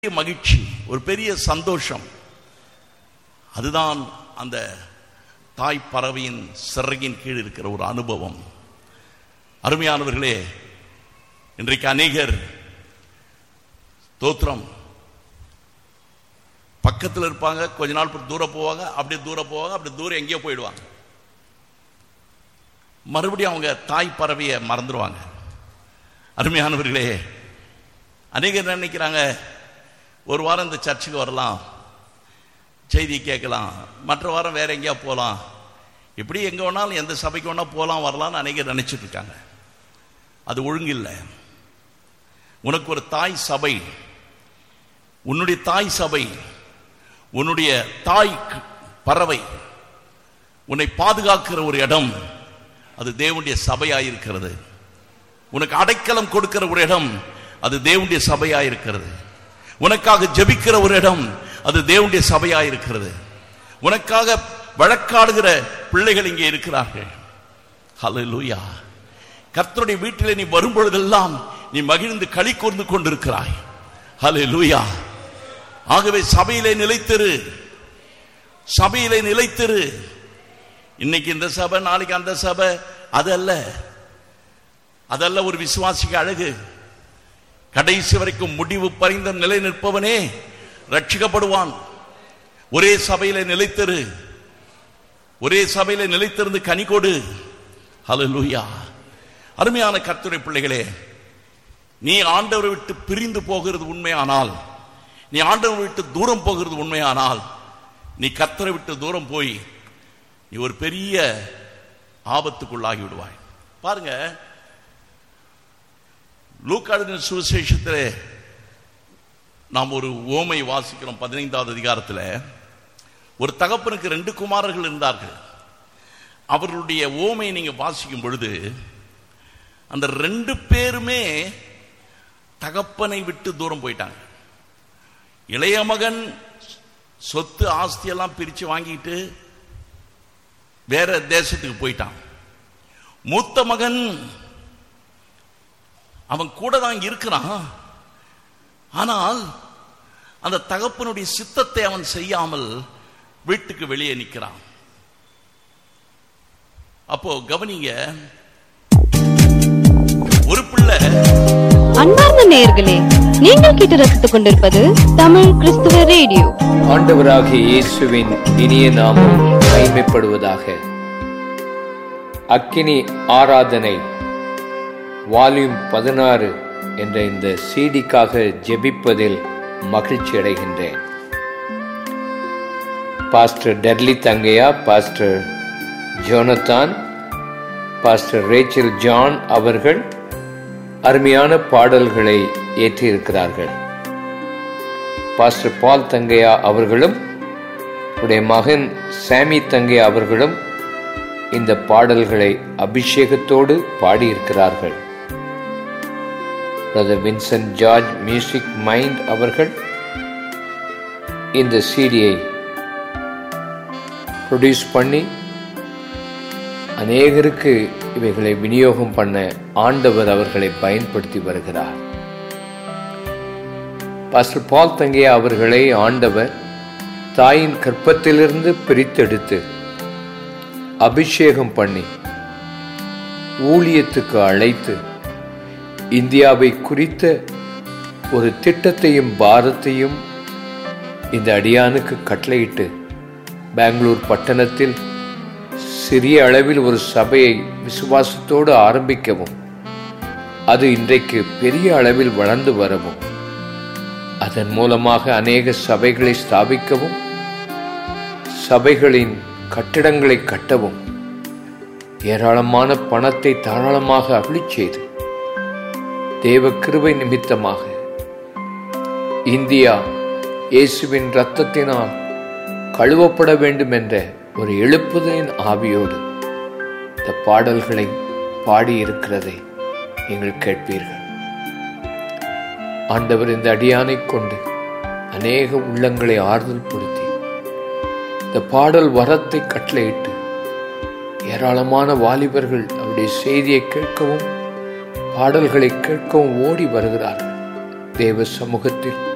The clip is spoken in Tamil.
பெரிய மகிழ்ச்சி ஒரு பெரிய சந்தோஷம் அதுதான் அந்த தாய் பறவையின் சிறகின் கீழ் இருக்கிற ஒரு அனுபவம் அருமையானவர்களே இன்றைக்கு அநேகர் தோத்திரம் பக்கத்தில் இருப்பாங்க கொஞ்ச நாள் பிறகு தூரம் போவாங்க அப்படியே தூரம் போவாங்க அப்படி தூரம் எங்கேயோ போயிடுவாங்க மறுபடியும் அவங்க தாய் பறவையை மறந்துடுவாங்க அருமையானவர்களே அநேகர் என்ன நினைக்கிறாங்க ஒரு வாரம் இந்த சர்ச்சுக்கு வரலாம் செய்தி கேட்கலாம் மற்ற வாரம் வேற எங்கேயா போகலாம் இப்படி எங்கே வேணாலும் எந்த சபைக்கு வேணா போகலாம் வரலாம்னு அநேகர் நினைச்சிட்டு இருக்காங்க அது ஒழுங்கில்லை உனக்கு ஒரு தாய் சபை உன்னுடைய தாய் சபை உன்னுடைய தாய் க- பறவை உன்னை பாதுகாக்கிற ஒரு இடம் அது தேவனுடைய சபையாயிருக்கிறது உனக்கு அடைக்கலம் கொடுக்கிற ஒரு இடம் அது தேவனுடைய சபையாயிருக்கிறது உனக்காக ஜெபிக்கிற ஒரு இடம் அது தேவனுடைய சபையாயிருக்கிறது உனக்காக வழக்காடுகிற பிள்ளைகள் இங்கே இருக்கிறார்கள் ஹalleluya கர்த்தருடைய வீட்டிலே நீ வரும் பொழுதெல்லாம் நீ மகிழ்ந்து களி கூர்ந்து கொண்டிருக்கிறாய் ஹalleluya ஆகவே சபையிலே நிலைத்திரு சபையிலே நிலைத்திரு இன்னைக்கு இந்த சபை நாளைக்கு அந்த சபை அதல்ல அதல்ல ஒரு விசுவாசிக்கு அழகு கடைசி வரைக்கும் முடிவு பறிந்த நிலை நிற்பவனே ரட்சிக்கப்படுவான் ஒரே சபையில நிலைத்திரு ஒரே சபையில நிலைத்திருந்து கனி கொடு ஹalleluya அருமையான கர்த்தருடைய பிள்ளைகளே நீ ஆண்டவரை விட்டு பிரிந்து போகிறது உண்மையானால் நீ ஆண்டவரை விட்டு தூரம் போகிறது உண்மையானால் நீ கர்த்தரை விட்டு தூரம் போய் நீ ஒரு பெரிய ஆபத்துக்குள்ளாகி விடுவாய் பாருங்க லூக்காடின சுவிசேஷத்திலே நாம் ஒரு ஓமை வாசிக்கிறோம் பதினைந்தாவது அதிகாரத்தில் ஒரு தகப்பனுக்கு ரெண்டு குமாரர்கள் இருந்தார்கள் அவர்களுடைய ஓமை நீங்க வாசிக்கும் பொழுது அந்த ரெண்டு பேருமே தகப்பனை விட்டு தூரம் போயிட்டாங்க இளைய மகன் சொத்து ஆஸ்தி எல்லாம் பிரிச்சு வாங்கிட்டு வேற தேசத்துக்கு போயிட்டான் மூத்த மகன் அவன் கூட தான் இருக்கிறான் ஆனால் அந்த தகப்பனுடைய சித்தத்தை அவன் செய்யாமல் வீட்டுக்கு வெளியே நிற்கிறான் அப்போ கவனிங்க ஒரு பிள்ளை அன்பார்ந்த நேயர்களே நீங்கள் கேட்டு ரசித்துக் கொண்டிருப்பது தமிழ் கிறிஸ்துவ ரேடியோ ஆண்டவராகிய இயேசுவின் இனிய நாமம் மகிமைப்படுவதாக அக்கினி ஆராதனை வால்யூம் பதினாறு என்ற இந்த சீடிக்காக ஜெபிப்பதில் மகிழ்ச்சி அடைகின்றேன் pastor Derly Thangaiah pastor Jonathan pastor Rachel John அவர்கள் அருமையான பாடல்களை ஏற்றியிருக்கிறார்கள் பாஸ்டர் பால் தங்கையா அவர்களும் உடைய மகன் சாமி தங்கையா அவர்களும் இந்த பாடல்களை அபிஷேகத்தோடு பாடியிருக்கிறார்கள் brother Vincent George music mind அவர்கள் இந்த சீடியை ப்ரொடியூஸ் பண்ணி அநேகருக்கு இவைகளை விநியோகம் பண்ண ஆண்டவர் அவர்களை பயன்படுத்தி வருகிறார் பாஸ்டர் பால் தங்கையா அவர்களை ஆண்டவர் தாயின் கற்பத்திலிருந்து பிரித்தெடுத்து அபிஷேகம் பண்ணி ஊழியத்துக்கு அழைத்து இந்தியாவை குறித்த ஒரு திட்டத்தையும் பாரத்தையும் இந்த அடியானுக்கு கட்டளையிட்டு பெங்களூர் பட்டணத்தில் சிறிய அளவில் ஒரு சபையை விசுவாசத்தோடு ஆரம்பிக்கவும் அது இன்றைக்கு பெரிய அளவில் வளர்ந்து வரவும் அதன் மூலமாக அநேக சபைகளை ஸ்தாபிக்கவும் சபைகளின் கட்டிடங்களை கட்டவும் ஏராளமான பணத்தை தாராளமாக அருளிச் செய்து தேவ கிருபை நிமித்தமாக இந்தியா இயேசுவின் இரத்தத்தினால் கழுவப்பட வேண்டும் என்ற ஒரு எழுப்புதலின் ஆவியோடு இந்த பாடல்களை பாடியிருக்கிறதை நீங்கள் கேட்பீர்கள் ஆண்டவர் இந்த அடியானை கொண்டு அநேக உள்ளங்களை ஆறுதல் படுத்தி இந்த பாடல் வரத்தை கட்டளையிட்டு ஏராளமான வாலிபர்கள் அவருடைய செய்தியை கேட்கவும் பாடல்களை கேட்கவும் ஓடி வருகிறார்கள் தேவ சமூகத்தில்